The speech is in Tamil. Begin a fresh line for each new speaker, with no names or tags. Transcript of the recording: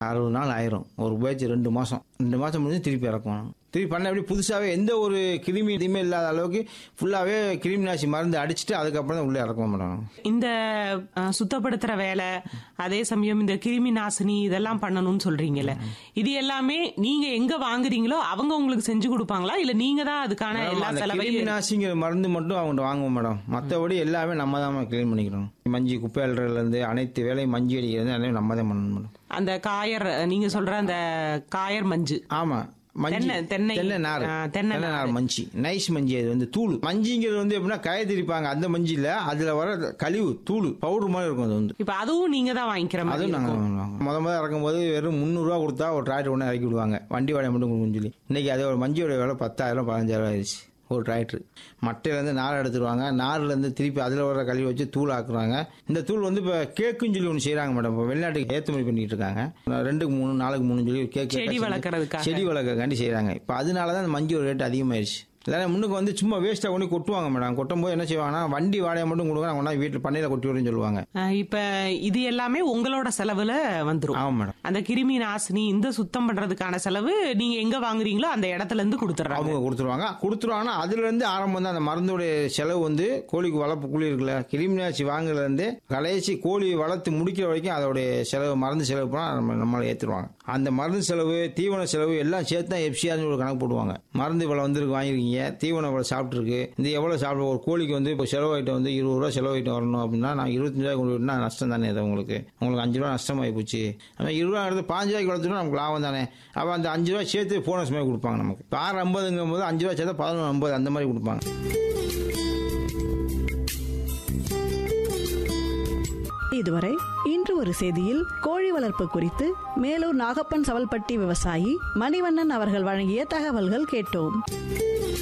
அறுபது நாள் ஆயிரும் ஒரு பேட்ச் ரெண்டு மாதம் ரெண்டு மாதம் முடிஞ்சு திருப்பி இறக்கணும் திருப்பி பண்ண எப்படி புதுசாகவே எந்த ஒரு கிருமி எதுவுமே இல்லாத அளவுக்கு ஃபுல்லாகவே கிருமி நாசி மருந்து அடிச்சுட்டு அதுக்கப்புறம் தான் உள்ளே இறக்குவோம் மேடம்
இந்த அஹ், சுத்தப்படுத்துற வேலை அதே சமயம் இந்த கிருமி நாசினி இதெல்லாம் பண்ணணும்னு சொல்றீங்கல்ல இது எல்லாமே நீங்க எங்க வாங்குறீங்களோ அவங்க உங்களுக்கு செஞ்சு கொடுப்பாங்களா இல்ல நீங்க தான் அதுக்கான எல்லா
அந்த கிருமி
செலவையும்
நாசிங்கிற மருந்து மட்டும் அவங்க வாங்குவோம் மேடம் மற்றபடி எல்லாமே நம்ம தான் க்ளீன் பண்ணிக்கிறோம் மஞ்சி குப்பை அள்ளுறதுலேருந்து அனைத்து வேலையும் மஞ்சி அடிக்கிறது எல்லாமே நம்ம தான் பண்ணணும் மேடம்
அந்த காயர் நீங்க சொல்ற அந்த காயர் மஞ்சு
ஆமா மஞ்சி
தென்னை- தென்னை-
தென்னை நார்
ஆ, தென்னை
தென்னை நார் மஞ்சி நைஸ் மஞ்சி அது வந்து தூள் மஞ்சிங்கிறது வந்து எப்படின்னா கய திரிப்பாங்க அந்த மஞ்சி இல்ல அதுல வர கழிவு தூள் பவுடர் மாதிரி இருக்கும் அது வந்து
இப்ப அதுவும் நீங்க தான் வாங்கிக்கிற மாதிரி
அதுவும் நாங்க
இருக்கும்.
வாங்குவோம். முத முத இறக்கும்போது வெறும் முந்நூறுரூவா கொடுத்தா ஒரு டிராக்டர் ஒன்று இறக்கி விடுவாங்க வண்டி வாடகை மட்டும் கொடுக்குன்னு சொல்லி இன்னைக்கு அதோட மஞ்சியோட விலை பத்தாயிரம் பதினஞ்சாயிரம் ஆயிடுச்சு ஒரு டிராக்டர் மட்டையிலேருந்து நார் எடுத்துருவாங்க நார்லேருந்து திருப்பி அதில் வர கழிவு வச்சு தூள் ஆக்குறாங்க இந்த தூள் வந்து இப்போ கேக்குன்னு சொல்லி ஒன்று செய்கிறாங்க மேடம் இப்போ வெளிநாட்டுக்கு ஏற்றுமதி பண்ணிட்டு இருக்காங்க ரெண்டுக்கு மூணு நாளுக்கு மூணு சொல்லி கேக்
செடி வளர்க்கறதுக்காக.
செடி வளர்க்கறதுக்காண்டி செய்கிறாங்க இப்போ அதனால தான் அந்த மஞ்சள் ரேட் அதிகமாயிருச்சு இல்லைன்னா முன்னுக்கு வந்து சும்மா வேஸ்ட்டாக கொண்டு கொட்டுவாங்க மேடம் கொட்டும் போது என்ன செய்வாங்கன்னா வண்டி வாடகை மட்டும் கொடுங்க கொண்டா வீட்டில் பண்ணையில் கொட்டி விடுன்னு சொல்லுவாங்க
அஹ், இப்ப இது எல்லாமே உங்களோட செலவுல வந்துரும்
ஆமாம் மேடம்
அந்த கிருமி நாசினி இந்த சுத்தம் பண்றதுக்கான செலவு நீங்க எங்க வாங்குறீங்களோ அந்த இடத்துல இருந்து கொடுத்துறாங்க
அவங்க கொடுத்துருவாங்க கொடுத்துருவாங்கன்னா அதுல இருந்து ஆரம்பம் தான் அந்த மருந்துடைய செலவு வந்து கோழிக்கு வளர்ப்பு கூலி இருக்குல்ல கிருமிநாசி வாங்குறதுல இருந்து கடைசி கோழி வளர்த்து முடிக்கிற வரைக்கும் அதோடைய செலவு மருந்து செலவு போனா நம்ம நம்மளை ஏத்துருவாங்க அந்த மருந்து செலவு தீவன செலவு எல்லாம் சேர்த்து தான் எஃப்சிஆர்னு ஒரு கணக்கு போடுவாங்க மருந்து இவ்வளவு வந்திருக்கு வாங்கிருக்கீங்க தீவனம் இவ்வளவு சாப்பிட்டுருக்கு இந்த எவ்வளவு சாப்பிட ஒரு கோழிக்கு வந்து இப்போ செலவு ஐட்டம் வந்து இருபது ரூபா செலவு ஐட்டம் வரணும் அப்படின்னா நான் இருபத்தஞ்சு ரூபாய் கொண்டு விட்டுனா நஷ்டம் தானே அது உங்களுக்கு உங்களுக்கு அஞ்சு ரூபா நஷ்டமாகி போச்சு ஆனால் இருபது ரூபா எடுத்து பாஞ்சு ரூபாய்க்கு வளர்த்துனா நமக்கு லாபம் தானே அப்போ அந்த அஞ்சு ரூபா சேர்த்து போனஸ் மாதிரி கொடுப்பாங்க நமக்கு இப்போ ஆறு ஐம்பதுங்கும் போது அஞ்சு ரூபா சேர்த்தா பதினொன்று ஐம்பது அந்த மாதிரி கொடுப்பாங்க
இதுவரை இன்று ஒரு செய்தியில் கோழி வளர்ப்பு குறித்து மேலூர் நாகப்பன் சவல்பட்டி விவசாயி மணிவண்ணன் அவர்கள் வழங்கிய தகவல்கள் கேட்டோம்